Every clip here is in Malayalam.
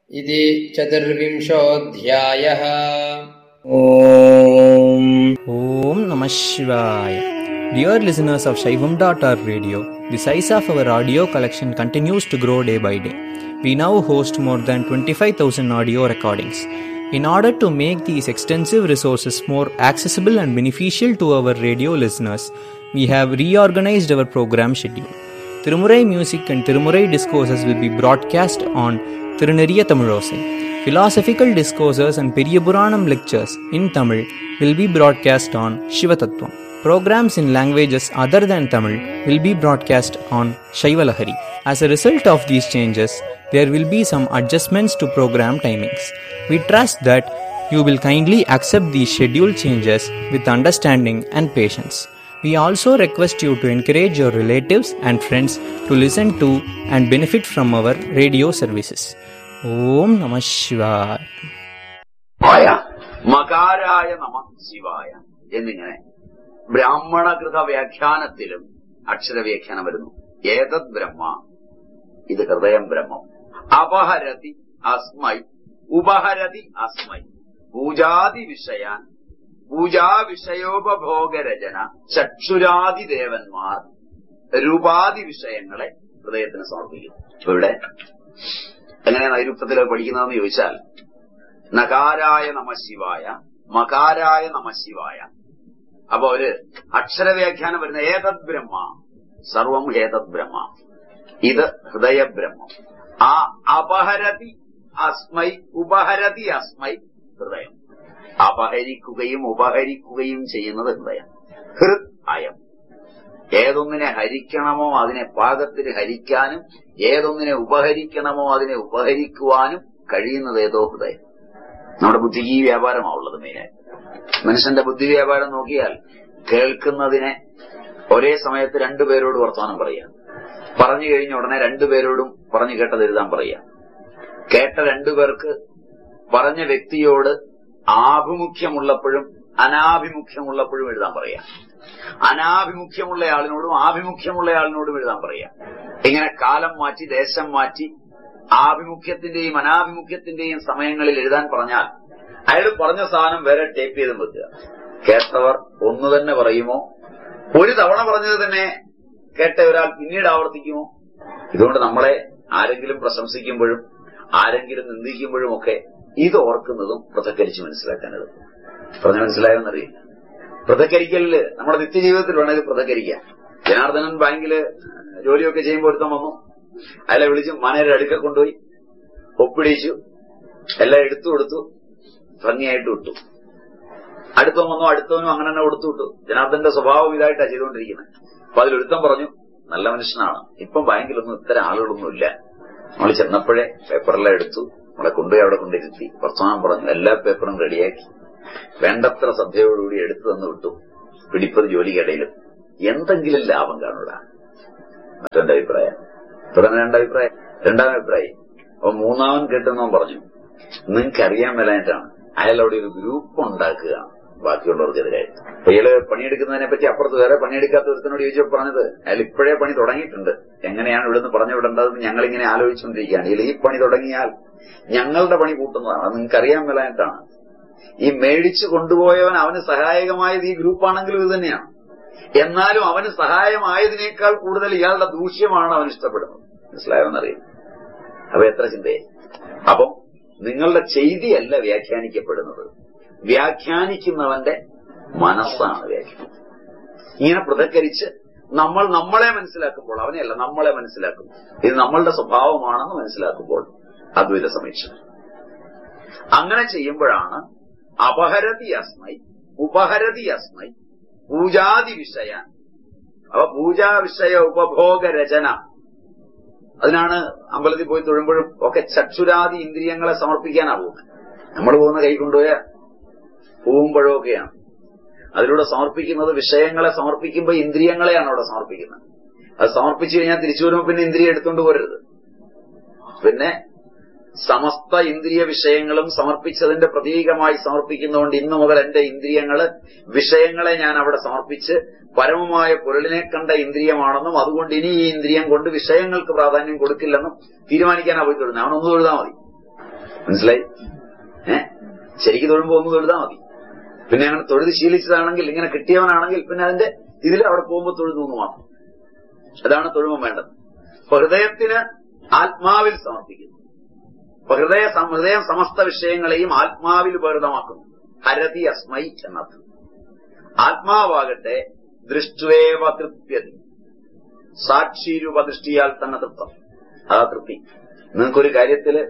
इति चतुर्विंशोऽध्यायः Om. Om Namah Shivaya. Dear listeners of Shaivam.org radio, the size of our audio collection continues to grow day by day. We now host more than 25,000 audio recordings. In order to make these extensive resources more accessible and beneficial to our radio listeners, we have reorganized our program schedule. Tirumurai music and Tirumurai discourses will be broadcast on Tiruneriya Tamilosai. Philosophical discourses and Periyapuranam lectures in Tamil will be broadcast on Shivatattvam. Programs in languages other than Tamil will be broadcast on Shaivalahari. As a result of these changes, there will be some adjustments to program timings. We trust that you will kindly accept these schedule changes with understanding and patience. We also request you to encourage your relatives and friends to listen to and benefit from our radio services. Om Namah Shivaya. ആയ മകാരായ നമ ശിവായ എന്നിങ്ങനെ ബ്രാഹ്മണകൃത വ്യാഖ്യാനത്തിലും അക്ഷരവ്യാഖ്യാനം വരുന്നു ഏതത് ബ്രഹ്മ ഇത് ഹൃദയം ബ്രഹ്മം അപഹരതി അസ്മൈ ഉപഹരതി അസ്മൈ പൂജാതി വിഷയാൻ പൂജാ വിഷയോപഭോഗരചന ചക്ഷുരാദി ദേവന്മാർ രൂപാദി വിഷയങ്ങളെ ഹൃദയത്തിന് സമർപ്പിക്കുന്നു ഇപ്പൊ ഇവിടെ എങ്ങനെയാണ് നൈരുക്തത്തിൽ പഠിക്കുന്നതെന്ന് ചോദിച്ചാൽ നകാരായ നമശിവായ മകാരായ നമശിവായ അപ്പൊ ഒരു അക്ഷരവ്യാഖ്യാനം വരുന്ന ഏതത് ബ്രഹ്മ സർവം ഏതത് ബ്രഹ്മ ഇത് ഹൃദയ ബ്രഹ്മം ആ അപഹരതി അസ്മൈ ഉപഹരതി അസ്മൈ ഹൃദയം അപഹരിക്കുകയും ഉപഹരിക്കുകയും ചെയ്യുന്നത് ഹൃദയം ഹൃദ് അയം ഏതൊന്നിനെ ഹരിക്കണമോ അതിനെ പാകത്തിന് ഹരിക്കാനും ഏതൊന്നിനെ ഉപഹരിക്കണമോ അതിനെ ഉപഹരിക്കുവാനും കഴിയുന്നത് ഏതോ ഹൃദയം നമ്മുടെ ബുദ്ധിക്ക് ഈ വ്യാപാരമാവുള്ളത് മെയിനായിട്ട് മനുഷ്യന്റെ ബുദ്ധി വ്യാപാരം നോക്കിയാൽ കേൾക്കുന്നതിനെ ഒരേ സമയത്ത് രണ്ടുപേരോട് വർത്തമാനം പറയാം പറഞ്ഞു കഴിഞ്ഞ ഉടനെ രണ്ടുപേരോടും പറഞ്ഞു കേട്ടത് എഴുതാൻ പറയാം കേട്ട രണ്ടുപേർക്ക് പറഞ്ഞ വ്യക്തിയോട് ആഭിമുഖ്യമുള്ളപ്പോഴും അനാഭിമുഖ്യമുള്ളപ്പോഴും എഴുതാൻ പറയാം അനാഭിമുഖ്യമുള്ള ആളിനോടും ആഭിമുഖ്യമുള്ള ആളിനോടും എഴുതാൻ പറയാം ഇങ്ങനെ കാലം മാറ്റി ദേശം മാറ്റി ആഭിമുഖ്യത്തിന്റെയും അനാഭിമുഖ്യത്തിന്റെയും സമയങ്ങളിൽ എഴുതാൻ പറഞ്ഞാൽ അയാൾ പറഞ്ഞ സാധനം വേറെ ടൈപ്പ് ചെയ്ത് വെക്കുക കേട്ടവർ ഒന്ന് തന്നെ പറയുമോ ഒരു തവണ പറഞ്ഞത് തന്നെ കേട്ട ഒരാൾ പിന്നീട് ആവർത്തിക്കുമോ ഇതുകൊണ്ട് നമ്മളെ ആരെങ്കിലും പ്രശംസിക്കുമ്പോഴും ആരെങ്കിലും നിന്ദിക്കുമ്പോഴും ഒക്കെ ഇത് ഓർക്കുന്നതും പൃഥക്കരിച്ച് മനസ്സിലാക്കാൻ എളുപ്പം പറഞ്ഞ മനസ്സിലായെന്നറിയില്ല പൃഥക്കരിക്കലില് നമ്മുടെ നിത്യജീവിതത്തിൽ വേണമെങ്കിൽ പൃഥക്കരിക്കാം ജനാർദ്ദനൻ ബാങ്കില് ജോലിയൊക്കെ ചെയ്യുമ്പോൾ ഒരുത്തം വന്നു അയാളെ വിളിച്ച് മനയുടെ അടുക്ക കൊണ്ടുപോയി ഒപ്പിടിച്ചു എല്ലാം എടുത്തു കൊടുത്തു ഭംഗിയായിട്ട് വിട്ടു അടുത്തവൻ വന്നു അടുത്തവനും അങ്ങനെ തന്നെ കൊടുത്തു വിട്ടു ജനാർദ്ദന്റെ സ്വഭാവം ഇതായിട്ടാ ചെയ്തുകൊണ്ടിരിക്കുന്നത് അപ്പൊ അതിലൊരുത്തം പറഞ്ഞു നല്ല മനുഷ്യനാണ് ഇപ്പം ബാങ്കിലൊന്നും ഇത്തരം ആളുകളൊന്നും ഇല്ല നമ്മൾ ചെന്നപ്പോഴേ പേപ്പറെല്ലാം എടുത്തു നമ്മളെ കൊണ്ടുപോയി അവിടെ കൊണ്ടിരുത്തി വർത്തമാനം പറഞ്ഞു എല്ലാ പേപ്പറും റെഡിയാക്കി വേണ്ടത്ര ശ്രദ്ധയോടുകൂടി എടുത്തു തന്നു വിട്ടു പിടിപ്പത് ജോലിക്കിടയിലും എന്തെങ്കിലും ലാഭം കാണൂടാ മറ്റൊന്റെ അഭിപ്രായം തുടങ്ങി രണ്ടഭിപ്രായം രണ്ടാം അഭിപ്രായം അപ്പൊ മൂന്നാമൻ കേട്ടെന്നവൻ പറഞ്ഞു നിങ്ങൾക്ക് അറിയാൻ മേലായിട്ടാണ് അയാൾ അവിടെ ഒരു ഗ്രൂപ്പ് ഉണ്ടാക്കുക ബാക്കിയുള്ളവർക്കെതിരായിട്ട് അപ്പൊ ഇയാള് പണിയെടുക്കുന്നതിനെ പറ്റി അപ്പുറത്ത് വേറെ പണിയെടുക്കാത്ത ഒരുത്തനോട് ചോദിച്ചപ്പോൾ പറഞ്ഞത് അയാൾ ഇപ്പോഴേ പണി തുടങ്ങിയിട്ടുണ്ട് എങ്ങനെയാണ് ഇവിടുന്ന് പറഞ്ഞു വിടേണ്ടതെന്ന് ഞങ്ങളിങ്ങനെ ആലോചിച്ചുകൊണ്ടിരിക്കുകയാണ് ഇയാൾ ഈ പണി തുടങ്ങിയാൽ ഞങ്ങളുടെ പണി കൂട്ടുന്നതാണ് അത് നിങ്ങൾക്ക് അറിയാൻ മേലായിട്ടാണ് ഈ മേടിച്ചു കൊണ്ടുപോയവൻ അവന് സഹായകമായത് ഈ ഗ്രൂപ്പാണെങ്കിലും ഇത് തന്നെയാണ് എന്നാലും അവന് സഹായമായതിനേക്കാൾ കൂടുതൽ ഇയാളുടെ ദൂഷ്യമാണ് അവൻ ഇഷ്ടപ്പെടുന്നത് മനസ്സിലായോന്നറിയാം അപ്പൊ എത്ര ചിന്തയെ അപ്പം നിങ്ങളുടെ ചെയ്തിയല്ല വ്യാഖ്യാനിക്കപ്പെടുന്നത് വ്യാഖ്യാനിക്കുന്നവന്റെ മനസ്സാണ് വ്യാഖ്യാനം ഇങ്ങനെ പൃഥക്കരിച്ച് നമ്മൾ നമ്മളെ മനസ്സിലാക്കുമ്പോൾ അവനെയല്ല നമ്മളെ മനസ്സിലാക്കും ഇത് നമ്മളുടെ സ്വഭാവമാണെന്ന് മനസ്സിലാക്കുമ്പോൾ അദ്വൈത സമീക്ഷ അങ്ങനെ ചെയ്യുമ്പോഴാണ് അപഹരതി അസ്മൈ ഉപഹരതി അസ്മൈ പൂജാതി വിഷയ അപ്പൊ പൂജാ വിഷയ ഉപഭോഗ രചന അതിനാണ് അമ്പലത്തിൽ പോയി തൊഴുമ്പോഴും ഒക്കെ ചക്ഷുരാദി ഇന്ദ്രിയങ്ങളെ സമർപ്പിക്കാനാ പോകുന്നത് നമ്മൾ പോകുന്ന കൈ കൊണ്ടുപോയ പൂവുമ്പോഴും ഒക്കെയാണ് അതിലൂടെ സമർപ്പിക്കുന്നത് വിഷയങ്ങളെ സമർപ്പിക്കുമ്പോൾ ഇന്ദ്രിയങ്ങളെയാണ് അവിടെ സമർപ്പിക്കുന്നത് അത് സമർപ്പിച്ചു കഴിഞ്ഞാൽ തിരിച്ചു വരുമ്പോൾ പിന്നെ ഇന്ദ്രിയം എടുത്തുകൊണ്ട് പോരരുത് പിന്നെ സമസ്ത ഇന്ദ്രിയ വിഷയങ്ങളും സമർപ്പിച്ചതിന്റെ പ്രതീകമായി സമർപ്പിക്കുന്നതുകൊണ്ട് ഇന്നു മുതൽ എന്റെ ഇന്ദ്രിയങ്ങള് വിഷയങ്ങളെ ഞാൻ അവിടെ സമർപ്പിച്ച് പരമമായ പൊരുളിനെ കണ്ട ഇന്ദ്രിയമാണെന്നും അതുകൊണ്ട് ഇനി ഈ ഇന്ദ്രിയം കൊണ്ട് വിഷയങ്ങൾക്ക് പ്രാധാന്യം കൊടുക്കില്ലെന്നും തീരുമാനിക്കാനാ പോയി തൊഴുന്നത് അവനൊന്ന് തൊഴുതാൽ മതി മനസ്സിലായി ഏ ശരിക്ക് തൊഴുമ്പോ ഒന്ന് തൊഴുതാ മതി പിന്നെ അങ്ങനെ തൊഴുത് ശീലിച്ചതാണെങ്കിൽ ഇങ്ങനെ കിട്ടിയവനാണെങ്കിൽ പിന്നെ അതിന്റെ ഇതിൽ അവിടെ പോകുമ്പോൾ തൊഴുതു എന്ന് മാത്രം അതാണ് തൊഴുമ്പം വേണ്ടത് അപ്പൊ ഹൃദയത്തിന് ആത്മാവിൽ സമർപ്പിക്കുന്നു അപ്പൊ ഹൃദയ സം- ഹൃദയം സമസ്ത വിഷയങ്ങളെയും ആത്മാവിൽ ഉപകൃതമാക്കുന്നു ഹരതി അസ്മൈ എന്നർത്ഥം ആത്മാവാകട്ടെ ദൃഷ്ടുവേവ തൃപ്യതി സാക്ഷിരൂപദൃഷ്ടിയാൽ തന്നെ തൃപ്തം അതാ തൃപ്തി നിങ്ങൾക്കൊരു കാര്യത്തില്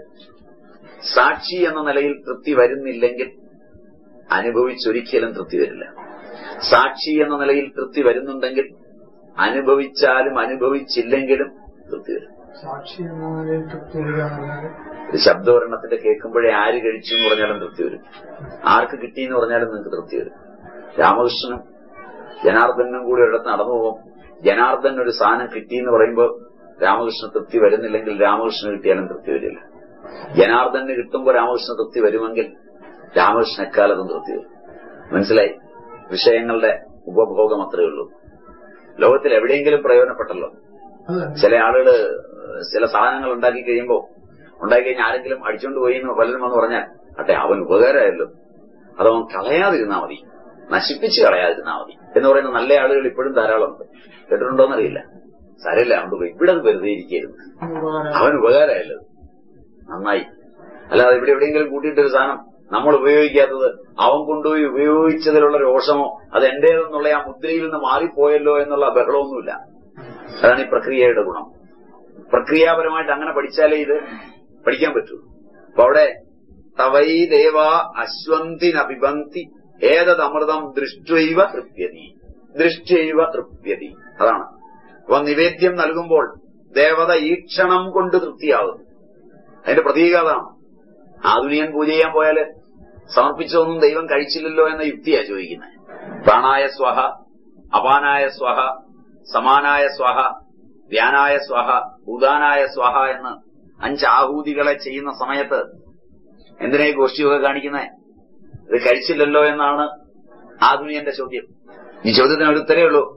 സാക്ഷി എന്ന നിലയിൽ തൃപ്തി വരുന്നില്ലെങ്കിൽ അനുഭവിച്ചൊരിക്കലും തൃപ്തി വരില്ല സാക്ഷി എന്ന നിലയിൽ തൃപ്തി വരുന്നുണ്ടെങ്കിൽ അനുഭവിച്ചാലും അനുഭവിച്ചില്ലെങ്കിലും തൃപ്തി വരും സാക്ഷി എന്ന നിലയിൽ തൃപ്തി വരിക എന്നല്ലാതെ ഒരു ശബ്ദവർണ്ണത്തിന്റെ കേൾക്കുമ്പോഴേ ആര് കഴിച്ചു എന്ന് പറഞ്ഞാലും തൃപ്തി വരും ആർക്ക് കിട്ടി എന്ന് പറഞ്ഞാലും നിങ്ങൾക്ക് തൃപ്തി വരും രാമകൃഷ്ണനും ജനാർദ്ദനും കൂടി ഒരിടത്ത് നടന്നു പോകും ജനാർദ്ദൻ ഒരു സാധനം കിട്ടി എന്ന് പറയുമ്പോൾ രാമകൃഷ്ണ തൃപ്തി വരുന്നില്ലെങ്കിൽ രാമകൃഷ്ണന് കിട്ടിയാലും തൃപ്തി വരില്ല ജനാർദ്ദന് കിട്ടുമ്പോൾ രാമകൃഷ്ണ തൃപ്തി വരുമെങ്കിൽ രാമകൃഷ്ണ എക്കാലത്തും തൃപ്തി വരും മനസ്സിലായി വിഷയങ്ങളുടെ ഉപഭോഗം അത്രയേ ഉള്ളൂ ലോകത്തിൽ എവിടെയെങ്കിലും പ്രയോജനപ്പെട്ടല്ലോ അത് തന്നെ. ചില ആളുകള് ചില സാധനങ്ങൾ ഉണ്ടാക്കി കഴിയുമ്പോ ഉണ്ടാക്കി കഴിഞ്ഞാൽ ആരെങ്കിലും അടിച്ചോണ്ട് പോയി എന്ന് പലരും വന്ന് പറഞ്ഞാൽ അട്ടെ അവൻ ഉപകാരമായല്ലോ അതവൻ കളയാതിരുന്നാ മതി നശിപ്പിച്ച് കളയാതിരുന്നാ മതി എന്ന് പറയുന്ന നല്ല ആളുകൾ ഇപ്പോഴും ധാരാളമുണ്ട് കേട്ടിട്ടുണ്ടോന്നറിയില്ല സാരമില്ല അതുകൊണ്ട് പോയി ഇവിടെ അത് വെറുതെ ഇരിക്കരുത് ഉപകാരം. അവൻ ഉപകാരമായല്ലോ നന്നായി അല്ലാതെ ഇവിടെ എവിടെയെങ്കിലും കൂട്ടിയിട്ടൊരു സാധനം നമ്മൾ ഉപയോഗിക്കാത്തത് അവൻ കൊണ്ടുപോയി ഉപയോഗിച്ചതിലുള്ള രോഷമോ അത് എന്റേതെന്നുള്ള ആ മുദ്രയിൽ നിന്ന് മാറിപ്പോയല്ലോ എന്നുള്ള ബഹളമൊന്നുമില്ല അതാണ് ഈ പ്രക്രിയയുടെ ഗുണം പ്രക്രിയാപരമായിട്ട് അങ്ങനെ പഠിച്ചാലേ ഇത് പഠിക്കാൻ പറ്റൂ അപ്പൊ അവിടെ തവൈ ദേവ അശ്വന്തിനഭിപന്തി ഏതമൃതം ദൃഷ്ടൈവ തൃപ്യതി ദൃഷ്ടൈവ തൃപ്യതി അതാണ് അപ്പൊ നിവേദ്യം നൽകുമ്പോൾ ദേവത ഈക്ഷണം കൊണ്ട് തൃപ്തിയാകുന്നു അതിന്റെ പ്രതീക അതാണ് ആധുനികൻ പൂജ ചെയ്യാൻ പോയാല് സമർപ്പിച്ചതൊന്നും ദൈവം കഴിച്ചില്ലല്ലോ എന്ന യുക്തിയാ ചോദിക്കുന്നത് പ്രാണായ സ്വഹ അപാനായ സ്വഹ സമാനായ സ്വഹ ധ്യാനായ സ്വഹ ഭൂതാനായ സ്വഹ എന്ന് അഞ്ച് ആഹൂതികളെ ചെയ്യുന്ന സമയത്ത് എന്തിനാ ഈ ഗോഷ്ഠിയൊക്കെ കാണിക്കുന്നത് ഇത് കഴിച്ചില്ലല്ലോ എന്നാണ് ആധുനികന്റെ ചോദ്യം ഈ ചോദ്യത്തിന് ഒരു ഉത്തരേ ഉള്ളൂ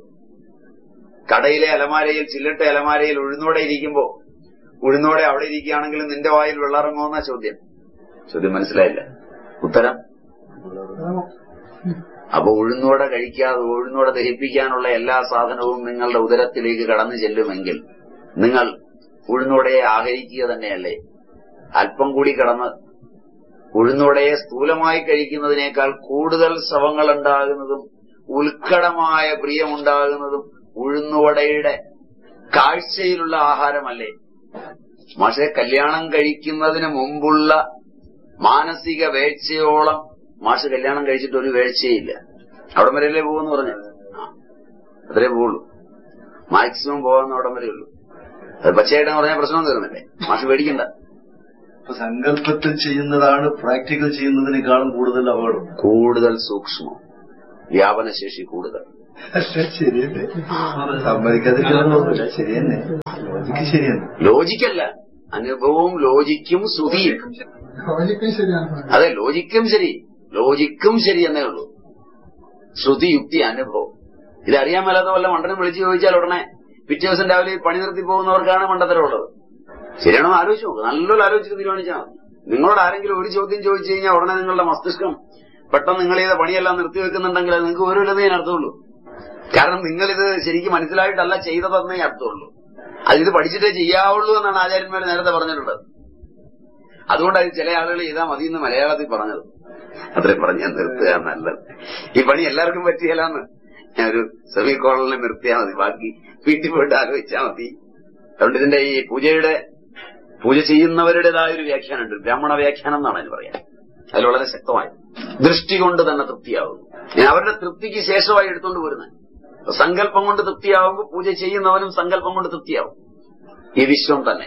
കടയിലെ അലമാരയിൽ ചില്ലിട്ട അലമാരയിൽ ഉഴുന്നോടെ ഇരിക്കുമ്പോ ഉഴുന്നോടെ അവിടെ ഇരിക്കുകയാണെങ്കിലും നിന്റെ വായിൽ വെള്ളറങ്ങുമെന്ന ചോദ്യം ചോദ്യം മനസ്സിലായില്ല ഉത്തരം അതോ, അപ്പൊ ഉഴുന്നോടെ കഴിക്കാതെ ഉഴുന്നോടെ ദഹിപ്പിക്കാനുള്ള എല്ലാ സാധനവും നിങ്ങളുടെ ഉദരത്തിലേക്ക് കടന്നു ചെല്ലുമെങ്കിൽ നിങ്ങൾ ഉഴുന്നോടയെ ആഹരിക്കുക തന്നെയല്ലേ അല്പം കൂടി കടന്ന് ഉഴുന്നോടയെ സ്ഥൂലമായി കഴിക്കുന്നതിനേക്കാൾ കൂടുതൽ ശ്രവങ്ങൾ ഉണ്ടാകുന്നതും ഉത്കടമായ പ്രിയമുണ്ടാകുന്നതും ഉഴുന്നുവടയുടെ കാഴ്ചയിലുള്ള ആഹാരമല്ലേ പക്ഷേ കല്യാണം കഴിക്കുന്നതിന് മുമ്പുള്ള മാനസിക വേഴ്ചയോളം മാഷ് കല്യാണം കഴിച്ചിട്ട് ഒരു വേഴ്ചയില്ല അവിടം വരെയല്ലേ പോകുമെന്ന് പറഞ്ഞു ആ, അത്രേ പോവുള്ളൂ മാക്സിമം പോകാവുന്ന അവിടം വരെ ഉള്ളൂ അത് പച്ചയായിട്ടെന്ന് പറഞ്ഞാൽ പ്രശ്നം തീർന്നില്ലേ മാഷ് പേടിക്കണ്ട ഇപ്പൊ സങ്കല്പത്തിൽ ചെയ്യുന്നതാണ് പ്രാക്ടിക്കൽ ചെയ്യുന്നതിനേക്കാളും കൂടുതൽ അപകടം കൂടുതൽ സൂക്ഷ്മം വ്യാപനശേഷി കൂടുതൽ ശരിയല്ലേ സമ്മതിക്കാതിരിക്കുന്നതൊന്നുമില്ല ശരി തന്നെ ലോജിക്ക് ശരി തന്നെ ലോജിക്കല്ല അനുഭവവും ലോജിക്കും ശ്രുതിയും ലോജിക്കും ശരിയാണ് സാറേ. അതെ ലോജിക്കും ശരി ലോജിക്കും ശരി എന്നേ ഉള്ളൂ ശ്രുതി യുക്തി അനുഭവം ഇതറിയാൻ മേലാത്ത വല്ല മണ്ടനും വിളിച്ചു ചോദിച്ചാൽ ഉടനെ പിറ്റേ ദിവസം രാവിലെ ഈ പണി നിർത്തി പോകുന്നവർക്കാണ് മണ്ടത്തരമുള്ളത് ശരിയാണോ എന്ന് ആലോചിച്ച് നോക്ക് നല്ലോണം ആലോചിച്ച് തീരുമാനിച്ചാൽ മതി നിങ്ങളോട് ആരെങ്കിലും ഒരു ചോദ്യം ചോദിച്ചു കഴിഞ്ഞാൽ ഉടനെ നിങ്ങളുടെ മസ്തിഷ്കം പെട്ടെന്ന് നിങ്ങൾ ചെയ്ത പണിയെല്ലാം നിർത്തിവെക്കുന്നുണ്ടെങ്കിൽ അത് നിങ്ങൾക്ക് ഒരു ലതേ അർത്ഥമുള്ളൂ കാരണം നിങ്ങളിത് ശരിക്കും മനസ്സിലായിട്ടല്ല ചെയ്തതെന്നേ അർത്ഥമുള്ളൂ അതിത് പഠിച്ചിട്ടേ ചെയ്യാവുള്ളൂ എന്നാണ് ആചാര്യന്മാർ നേരത്തെ പറഞ്ഞിട്ടുള്ളത് അതുകൊണ്ടാണ് ചില ആളുകൾ ചെയ്താൽ മതി എന്ന് മലയാളത്തിൽ പറഞ്ഞത് അത്രയും പറഞ്ഞാൽ നിർത്തുക നല്ലത് ഈ പണി എല്ലാവർക്കും പറ്റിയല്ലാന്ന് ഞാൻ ഒരു സെമി കോളനിൽ നിർത്തിയാൽ മതി ബാക്കി വീട്ടിൽ പോയിട്ട് ആലോചിച്ചാൽ മതി അതുകൊണ്ട് ഇതിന്റെ ഈ പൂജയുടെ പൂജ ചെയ്യുന്നവരുടേതായ ഒരു വ്യാഖ്യാനമുണ്ട് ബ്രാഹ്മണ വ്യാഖ്യാനം എന്നാണ് അതിന് പറയാൻ അതിൽ വളരെ ശക്തമായി ദൃഷ്ടി കൊണ്ട് തന്നെ തൃപ്തിയാവുന്നു ഞാൻ അവരുടെ തൃപ്തിക്ക് ശേഷമായി എടുത്തുകൊണ്ട് പോരുന്നത് അപ്പൊ സങ്കല്പം കൊണ്ട് തൃപ്തിയാവുമ്പോൾ പൂജ ചെയ്യുന്നവനും സങ്കല്പം കൊണ്ട് തൃപ്തിയാവും ഈ വിശ്വം തന്നെ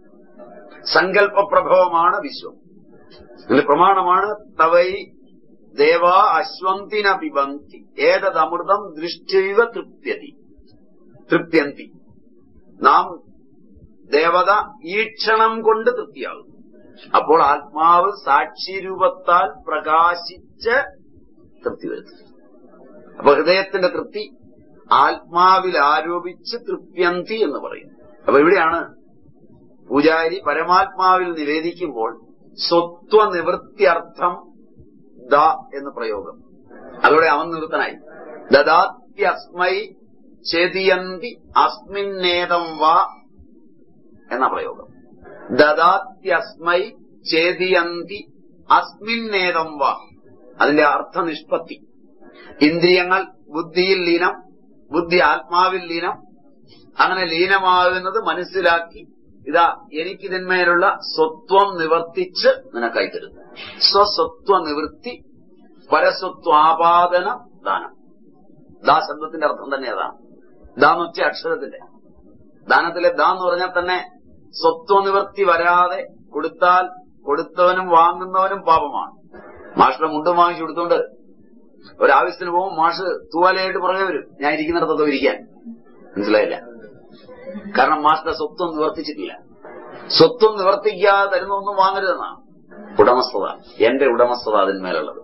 സങ്കല്പപ്രഭവമാണ് വിശ്വം ഇതിൽ പ്രമാണമാണ് തവൈ ദേവ അശ്വന്തിന പിബന്തി ഏതമൃതം ദൃഷ്ടൈവ തൃപ്യതി തൃപ്യന്തി നാം ദേവത ഈക്ഷണം കൊണ്ട് തൃപ്തിയാകും അപ്പോൾ ആത്മാവ് സാക്ഷിരൂപത്താൽ പ്രകാശിച്ച് തൃപ്തി വരുത്തും അപ്പൊ ഹൃദയത്തിന്റെ തൃപ്തി ആത്മാവിൽ ആരോപിച്ച് തൃപ്യന്തി എന്ന് പറയും അപ്പൊ ഇവിടെയാണ് പൂജാരി പരമാത്മാവിൽ നിവേദിക്കുമ്പോൾ സ്വത്വനിവൃത്തിയർത്ഥം ദ എന്ന് പ്രയോഗം അതോടെ അവൻ നിവൃത്തനായി ദദാത്യസ്മൈ ചെതിയന്തി അസ്മിന്നേതം വാ എന്ന പ്രയോഗം ദദാത്യസ്മൈ ചേതിയന്തി അസ്മിന്നേതം വാ അതിന്റെ അർത്ഥനിഷ്പത്തി ഇന്ദ്രിയങ്ങൾ ബുദ്ധിയിൽ ലീനം ബുദ്ധി ആത്മാവിൽ ലീനം അങ്ങനെ ലീനമാകുന്നത് മനസ്സിലാക്കി ഇതാ എനിക്കിതിന്മേലുള്ള സ്വത്വം നിവർത്തിച്ച് നിനക്കായി തരുന്നു സ്വസ്വത്വ നിവൃത്തി പരസ്വത്വാപാദന ദാനം ദാ ശബ്ദത്തിന്റെ അർത്ഥം തന്നെ അതാണ് ദാന്ന് ഉച്ച അക്ഷരത്തിന്റെ ദാനത്തിലെ ദാ എന്ന് പറഞ്ഞാൽ തന്നെ സ്വത്വനിവൃത്തി വരാതെ കൊടുത്താൽ കൊടുത്തവനും വാങ്ങുന്നവനും പാപമാണ് മാഷിന്റെ മുണ്ടും വാങ്ങിച്ചു കൊടുത്തോണ്ട് ഒരാവശ്യത്തിന് പോകും മാഷ് തൂവാലയായിട്ട് പുറകെ വരും ഞാൻ ഇരിക്കുന്നിടത്തൊക്കെ ഇരിക്കാൻ മനസ്സിലായില്ല കാരണം മാഷിന്റെ സ്വത്വം നിവർത്തിച്ചിട്ടില്ല സ്വത്വം നിവർത്തിക്കാതെ തരുന്ന ഒന്നും വാങ്ങരുതെന്നാണ് ഉടമസ്ഥത എന്റെ ഉടമസ്ഥത അതിന്മേലുള്ളത്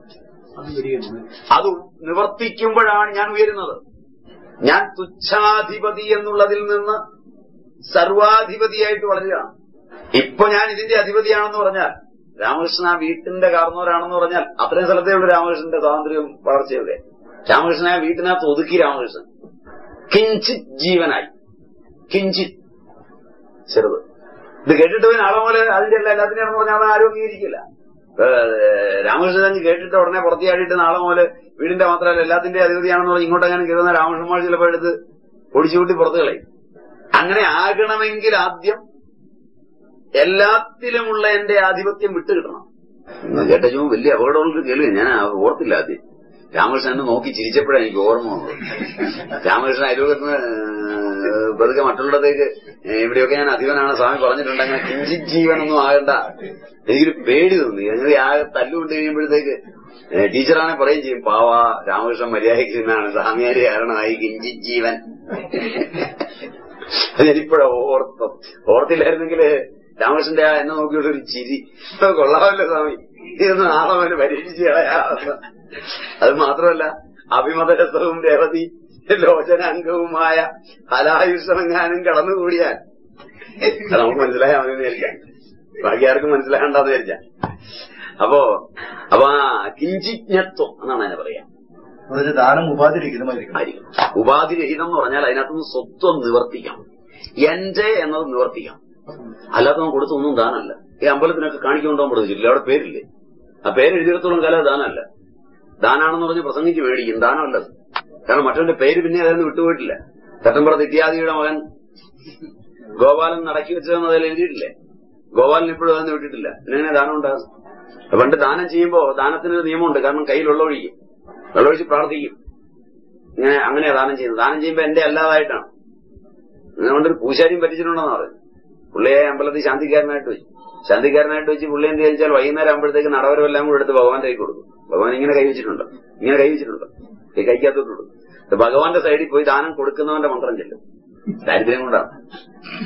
അത് നിവർത്തിക്കുമ്പോഴാണ് ഞാൻ ഉയരുന്നത് ഞാൻ തുച്ഛാധിപതി എന്നുള്ളതിൽ നിന്ന് സർവാധിപതിയായിട്ട് വളരുകയാണ് ഇപ്പൊ ഞാൻ ഇതിന്റെ അധിപതിയാണെന്ന് പറഞ്ഞാൽ രാമകൃഷ്ണൻ ആ വീട്ടിന്റെ കാർന്നവരാണെന്ന് പറഞ്ഞാൽ അത്രയും സ്ഥലത്തേ ഉള്ളൂ രാമകൃഷ്ണന്റെ സ്വാതന്ത്ര്യവും വളർച്ചയൊക്കെ രാമകൃഷ്ണനെ ആ വീട്ടിനകത്ത് ഒതുക്കി രാമകൃഷ്ണൻ കിഞ്ചിത് ജീവനായി കിഞ്ചിത് ചെറുത് ഇത് കേട്ടിട്ട് പോയി നാളെ പോലെ അതിന്റെ എല്ലാ എല്ലാത്തിനെയാണെന്ന് പറഞ്ഞാൽ അത് ആരും അംഗീകരിക്കില്ല രാമകൃഷ്ണൻ കേട്ടിട്ട് ഉടനെ പുറത്തിയാടിയിട്ട് നാളെ മുതൽ വീടിന്റെ മാത്രമല്ല എല്ലാത്തിന്റെ അധിപതിയാണെന്ന് പറഞ്ഞ് ഇങ്ങോട്ടെങ്ങനെ കയറുന്ന രാമകൃഷ്ണൻ മാഷ് ചിലപ്പോൾ എടുത്ത് ഒടിച്ചുകൂട്ടി പുറത്തു കളയും അങ്ങനെ ആകണമെങ്കിൽ ആദ്യം എല്ലാത്തിലുമുള്ള എന്റെ ആധിപത്യം വിട്ടുകിട്ടണം എന്ന് കേട്ടു വലിയ അപകടമുള്ളൊരു കേൾവി ഞാൻ ഓർത്തില്ല ആദ്യം രാമകൃഷ്ണൻ എന്നെ നോക്കി ചിരിച്ചപ്പോഴാണ് എനിക്ക് ഓർമ്മ വന്നത് രാമകൃഷ്ണൻ അയൽവകത്തിന് പതുക്കെ മറ്റുള്ളിടത്തേക്ക് ഇവിടെയൊക്കെ ഞാൻ അധിപനാണ് സ്വാമി പറഞ്ഞിട്ടുണ്ട് അങ്ങനെ കിഞ്ചിത് ജീവനൊന്നും ആകണ്ട എനിക്കൊരു പേടി തോന്നി അങ്ങനെ ആകെ തല്ലുകൊണ്ട് കഴിയുമ്പോഴത്തേക്ക് ടീച്ചറാണെ പറയും ചെയ്യും പാവ രാമകൃഷ്ണൻ മര്യാദയ്ക്കുന്നതാണ് സ്വാമിയാര് കാരണമായി കിഞ്ചിത് ജീവൻ ഞാനിപ്പോഴാ ഓർത്തം ഓർത്തില്ലായിരുന്നെങ്കിൽ രാമകൃഷ്ണന്റെ ആ എന്നെ നോക്കിയിട്ട് ഒരു ചിരി ഇപ്പൊ കൊള്ളാമല്ലോ സ്വാമി ഇതൊന്ന് നാളെ അവന് പരീക്ഷിച്ച് കളയാ അത് മാത്രമല്ല അഭിമതരസവും രവതി ലോചനാംഗവുമായ ഹലായുഷമെങ്ങാനും കടന്നുകൂടിയാൽ അത് നമുക്ക് മനസ്സിലായാൽ മതി വിചാരിക്കാം ബാക്കി ആർക്കും മനസ്സിലാകണ്ടെന്ന് വിചാരിക്കാം അപ്പോ അപ്പൊ ആ കിഞ്ചിജ്ഞത്വം എന്നാണ് അതിനെ പറയാ അതൊരു ദാനം ഉപാധിരഹിതമായിരിക്കണം ആയിരിക്കും ഉപാധിരഹിതം എന്ന് പറഞ്ഞാൽ അതിനകത്തുനിന്ന് സ്വത്വം നിവർത്തിക്കാം എന്റെ എന്നത് നിവർത്തിക്കാം അല്ലാതെ അവൻ കൊടുത്തൊന്നും ദാനമല്ല ഈ അമ്പലത്തിനൊക്കെ കാണിക്കൊണ്ടോൻ കൊടുത്തില്ല അവിടെ പേരില്ലേ ആ പേര് എഴുതിയിടത്തോളം കാലം ദാനമല്ല ദാനാണെന്ന് പറഞ്ഞ് പ്രസംഗിച്ച് മേടിക്കും ദാനമല്ല കാരണം മറ്റവന്റെ പേര് പിന്നെ അതൊന്നും വിട്ടുപോയിട്ടില്ല തട്ടമ്പുറത്ത് ഇത്യാദിയുടെ മകൻ ഗോപാലൻ നടക്കി വെച്ചതെന്ന് അതിൽ എഴുതിയിട്ടില്ലേ ഗോപാലൻ ഇപ്പോഴും അതൊന്നും വിട്ടിട്ടില്ല പിന്നെ എങ്ങനെ ദാനം ഉണ്ടാകും പണ്ട് ദാനം ചെയ്യുമ്പോ ദാനത്തിന് ഒരു നിയമമുണ്ട് കാരണം കയ്യിൽ വെള്ളമൊഴിക്കും വെള്ളമൊഴിച്ച് പ്രാർത്ഥിക്കും ഇങ്ങനെ അങ്ങനെയാ ദാനം ചെയ്യുന്നത് ദാനം ചെയ്യുമ്പോ എന്റെ അല്ലാതായിട്ടാണ് അതുകൊണ്ട് ഒരു പൂശാരിയും പറ്റിച്ചിട്ടുണ്ടെന്ന് പറയും പുള്ളിയെ അമ്പലത്തിൽ ശാന്തിക്കാരനായിട്ട് വെച്ചു ശാന്തിക്കാരനായിട്ട് വെച്ച് പുള്ളി എന്ത് ചോദിച്ചാൽ വൈകുന്നേരം ആകുമ്പോഴത്തേക്ക് നടവരമെല്ലാം കൂടെ എടുത്ത് ഭഗവാന്റെ കൈ കൊടുക്കും ഭഗവാൻ ഇങ്ങനെ കൈ വെച്ചിട്ടുണ്ട് ഇങ്ങനെ കൈ വെച്ചിട്ടുണ്ട് കൈ കൈക്കകത്തോട്ട് കൊടുക്കും ഭഗവാന്റെ സൈഡിൽ പോയി ദാനം കൊടുക്കുന്നവന്റെ മന്ത്രം ചെല്ലും ദാരിദ്ര്യം കൊണ്ടാണ്